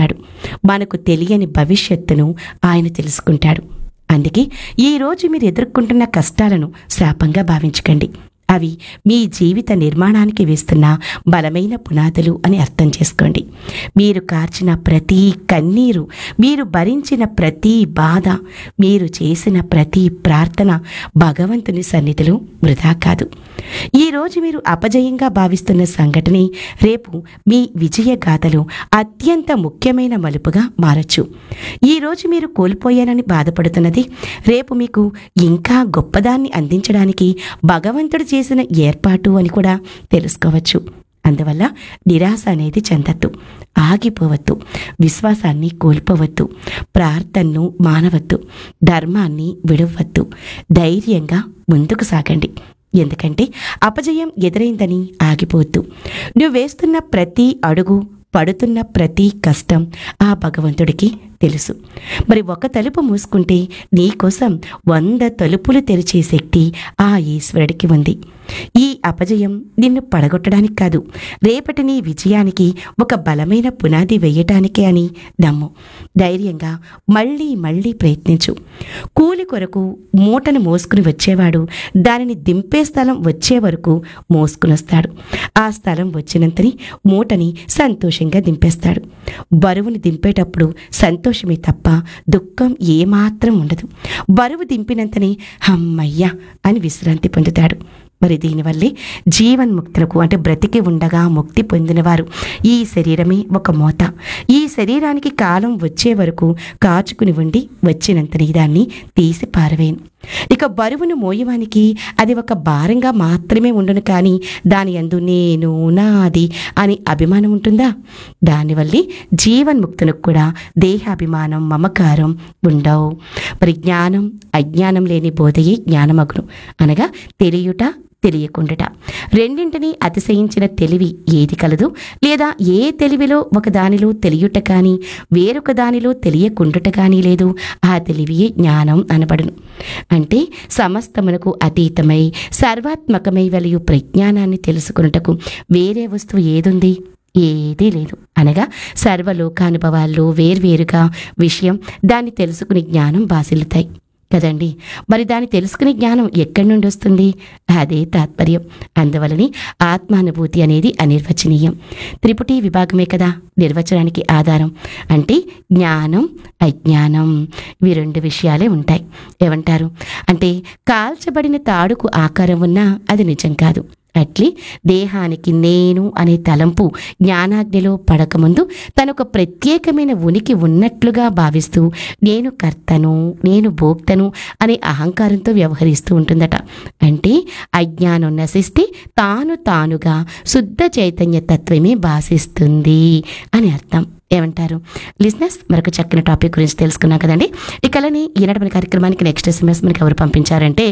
చూస్తాడు మనకు తెలియని భవిష్యత్తును ఆయన తెలుసుకుంటాడు అందుకే ఈరోజు మీరు ఎదుర్కొంటున్న కష్టాలను శాపంగా భావించకండి అవి మీ జీవిత నిర్మాణానికి వేస్తున్న బలమైన పునాదులు అని అర్థం చేసుకోండి మీరు కార్చిన ప్రతి కన్నీరు మీరు భరించిన ప్రతి బాధ మీరు చేసిన ప్రతి ప్రార్థన భగవంతుని సన్నిధిలో వృధా కాదు ఈరోజు మీరు అపజయంగా భావిస్తున్న సంఘటనే రేపు మీ విజయ గాథలో అత్యంత ముఖ్యమైన మలుపుగా మారచ్చు ఈరోజు మీరు కోల్పోయానని బాధపడుతున్నది రేపు మీకు ఇంకా గొప్పదాన్ని అందించడానికి భగవంతుడు చేసిన ఏర్పాటు అని కూడా తెలుసుకోవచ్చు అందువల్ల నిరాశ అనేది చెందద్దు ఆగిపోవద్దు విశ్వాసాన్ని కోల్పోవద్దు ప్రార్థనను మానవద్దు ధర్మాన్ని విడవద్దు ధైర్యంగా ముందుకు సాగండి ఎందుకంటే అపజయం ఎదురైందని ఆగిపోవద్దు నువ్వు వేస్తున్న ప్రతి అడుగు పడుతున్న ప్రతి కష్టం ఆ భగవంతుడికి తెలుసు మరి ఒక తలుపు మూసుకుంటే నీకోసం వంద తలుపులు తెరిచే శక్తి ఆ ఈశ్వరుడికి ఉంది ఈ అపజయం నిన్ను పడగొట్టడానికి కాదు రేపటి నీ విజయానికి ఒక బలమైన పునాది వేయటానికే అని నమ్ము ధైర్యంగా మళ్ళీ మళ్ళీ ప్రయత్నించు కూలి కొరకు మూటను మోసుకుని వచ్చేవాడు దానిని దింపే స్థలం వచ్చే వరకు మోసుకుని వస్తాడు ఆ స్థలం వచ్చినంతని మూటని సంతోషంగా దింపేస్తాడు బరువుని దింపేటప్పుడు సంతోషమే తప్ప దుఃఖం ఏమాత్రం ఉండదు బరువు దింపినంతని హమ్మయ్యా అని విశ్రాంతి పొందుతాడు మరి దీనివల్లే జీవన్ముక్తులకు అంటే బ్రతికి ఉండగా ముక్తి పొందినవారు ఈ శరీరమే ఒక మోత ఈ శరీరానికి కాలం వచ్చే వరకు కాచుకుని ఉండి వచ్చినంతని దాన్ని తీసి పారవేయను ఇక బరువును మోయవానికి అది ఒక భారంగా మాత్రమే ఉండును కానీ దాని అందు నేను నాది అని అభిమానం ఉంటుందా దానివల్లే జీవన్ముక్తునికి కూడా దేహాభిమానం మమకారం ఉండవు మరి జ్ఞానం అజ్ఞానం లేని బోధయే జ్ఞానమగును అనగా తెలియుట తెలియకుండుట రెండింటినీ అతిశయించిన తెలివి ఏది కలదు లేదా ఏ తెలివిలో ఒక దానిలో తెలియుట కానీ వేరొక దానిలో తెలియకుండుట కానీ లేదు ఆ తెలివియే జ్ఞానం అనబడును అంటే సమస్తమునకు అతీతమై సర్వాత్మకమై వెలియు ప్రజ్ఞానాన్ని తెలుసుకున్నటకు వేరే వస్తువు ఏదుంది ఏదీ లేదు అనగా సర్వలోకానుభవాల్లో వేర్వేరుగా విషయం దాన్ని తెలుసుకుని జ్ఞానం బాసిల్లుతాయి కదండి మరి దాన్ని తెలుసుకునే జ్ఞానం ఎక్కడి నుండి వస్తుంది అదే తాత్పర్యం అందువలని ఆత్మానుభూతి అనేది అనిర్వచనీయం త్రిపుటి విభాగమే కదా నిర్వచనానికి ఆధారం అంటే జ్ఞానం అజ్ఞానం ఇవి రెండు విషయాలే ఉంటాయి ఏమంటారు అంటే కాల్చబడిన తాడుకు ఆకారం ఉన్నా అది నిజం కాదు అట్లే దేహానికి నేను అనే తలంపు జ్ఞానాగ్నిలో పడకముందు తనొక ప్రత్యేకమైన ఉనికి ఉన్నట్లుగా భావిస్తూ నేను కర్తను నేను భోక్తను అనే అహంకారంతో వ్యవహరిస్తూ ఉంటుందట అంటే అజ్ఞానం నశిస్తే తాను తానుగా శుద్ధ చైతన్య తత్వమే భాషిస్తుంది అని అర్థం ఏమంటారు లిజినెస్ మరొక చక్కని టాపిక్ గురించి తెలుసుకున్నాం కదండి ఇక అలానే ఈనాటి మన కార్యక్రమానికి నెక్స్ట్ ఎస్ఎంఎస్ మనకి ఎవరు పంపించారంటే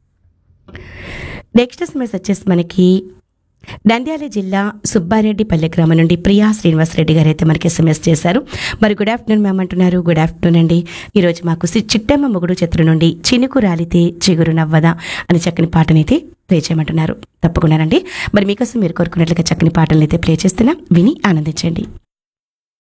నెక్స్ట్ ఎస్ఎంఎస్ వచ్చేసి మనకి నంద్యాల జిల్లా సుబ్బారెడ్డిపల్లె గ్రామం నుండి ప్రియా శ్రీనివాసరెడ్డి గారు అయితే మనకి ఎస్ఎంఎస్ చేశారు మరి గుడ్ ఆఫ్టర్నూన్ మ్యామ్ అంటున్నారు గుడ్ ఆఫ్టర్నూన్ అండి ఈరోజు మాకు సి- చిట్టమ్మ మొగుడు చిత్రం నుండి చినుకు రాలితే చిగురు నవ్వదా అని చక్కని పాటనైతే ప్లే చేయమంటున్నారు తప్పకుండానండి మరి మీకోసం మీరు కోరుకున్నట్లుగా చక్కని పాటలను అయితే ప్లే చేస్తున్నా విని ఆనందించండి